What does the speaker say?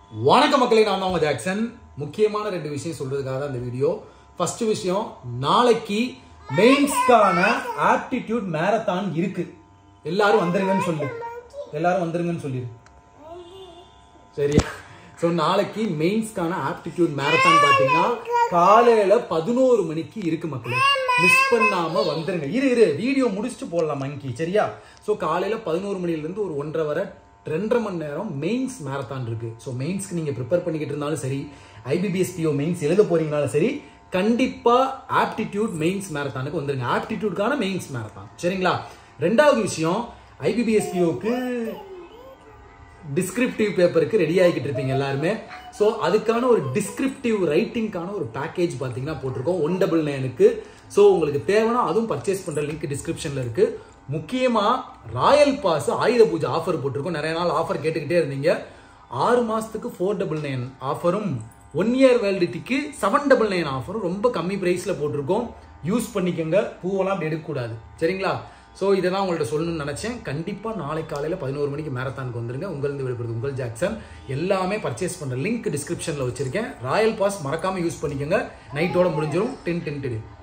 வணக்க மக்களே நான் தான் உங்க ஜாக்சன் முக்கியமான ரெண்டு விஷயம் சொல்றதுக்காக தான் இந்த வீடியோ ஃபர்ஸ்ட் விஷயம் நாளைக்கு மெயின்ஸ்க்கான ஆப்டிடியூட் மேரத்தான் இருக்கு எல்லாரும் வந்துருங்கன்னு சொல்லு எல்லாரும் வந்துருங்கன்னு சொல்லிரு சரியா ஸோ நாளைக்கு மெயின்ஸ்க்கான ஆப்டிடியூட் மேரத்தான் பார்த்தீங்கன்னா காலையில பதினோரு மணிக்கு இருக்கு மக்களே மிஸ் பண்ணாம வந்துருங்க இரு இரு வீடியோ முடிச்சுட்டு போடலாம் மங்கி சரியா ஸோ காலையில பதினோரு மணிலேருந்து ஒரு ஒன்றரை வரை ரெண்டரை மணி நேரம் மெயின்ஸ் மேரத்தான் இருக்கு ஸோ மெயின்ஸ்க்கு நீங்க ப்ரிப்பேர் பண்ணிக்கிட்டு இருந்தாலும் சரி ஐபிபிஎஸ்பிஓ மெயின்ஸ் எழுத போறீங்கனாலும் சரி கண்டிப்பா ஆப்டிடியூட் மெயின்ஸ் மேரத்தானுக்கு வந்துருங்க ஆப்டிடியூட்கான மெயின்ஸ் மேரத்தான் சரிங்களா ரெண்டாவது விஷயம் ஐபிபிஎஸ்பிஓக்கு டிஸ்கிரிப்டிவ் பேப்பருக்கு ரெடி ஆகிக்கிட்டு இருப்பீங்க எல்லாருமே ஸோ அதுக்கான ஒரு டிஸ்கிரிப்டிவ் ரைட்டிங்கான ஒரு பேக்கேஜ் பார்த்தீங்கன்னா போட்டிருக்கோம் ஒன் டபுள் நைனுக்கு ஸோ உங்களுக்கு தேவைன்னா அதுவும் பர்ச்சேஸ் பண்ணுற லிங்க் டிஸ்கிரிப்ஷனில் இருக்கு முக்கியமாக ராயல் பாஸ் ஆயுத பூஜை ஆஃபர் போட்டிருக்கோம் நிறைய நாள் ஆஃபர் கேட்டுக்கிட்டே இருந்தீங்க ஆறு மாதத்துக்கு ஃபோர் டபுள் நைன் ஆஃபரும் ஒன் இயர் வேலிடிட்டிக்கு செவன் டபுள் நைன் ஆஃபரும் ரொம்ப கம்மி ப்ரைஸில் போட்டிருக்கோம் யூஸ் பண்ணிக்கோங்க பூவெல்லாம் அப்படி எடுக்கக்கூடாது சரிங்களா ஸோ இதை தான் உங்கள்ட்ட சொல்லணும்னு நினச்சேன் கண்டிப்பாக நாளை காலையில் பதினோரு மணிக்கு மேரத்தானுக்கு வந்துருங்க உங்களிருந்து விடுபடுது உங்கள் ஜாக்சன் எல்லாமே பர்ச்சேஸ் பண்ணுற லிங்க் டிஸ்கிரிப்ஷனில் வச்சிருக்கேன் ராயல் பாஸ் மறக்காமல் யூஸ் பண்ணிக்கோங்க நைட்டோட முடிஞ்சிடும் டென் டென் டென்